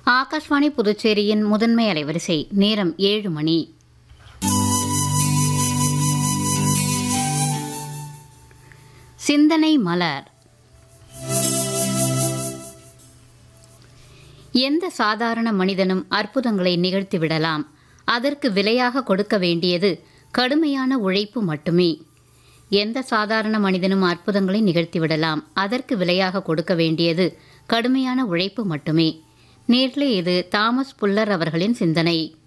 ஆகாஷ்வாணி புதுச்சேரியின் முதன்மை அலைவரிசை நேரம் ஏழு மணி சிந்தனை மலர் எந்த சாதாரண மனிதனும் அற்புதங்களை நிகழ்த்திவிடலாம் அதற்கு விலையாக கொடுக்க வேண்டியது கடுமையான உழைப்பு மட்டுமே எந்த சாதாரண மனிதனும் அற்புதங்களை நிகழ்த்திவிடலாம் அதற்கு விலையாக கொடுக்க வேண்டியது கடுமையான உழைப்பு மட்டுமே நேர்லே இது தாமஸ் புல்லர் அவர்களின் சிந்தனை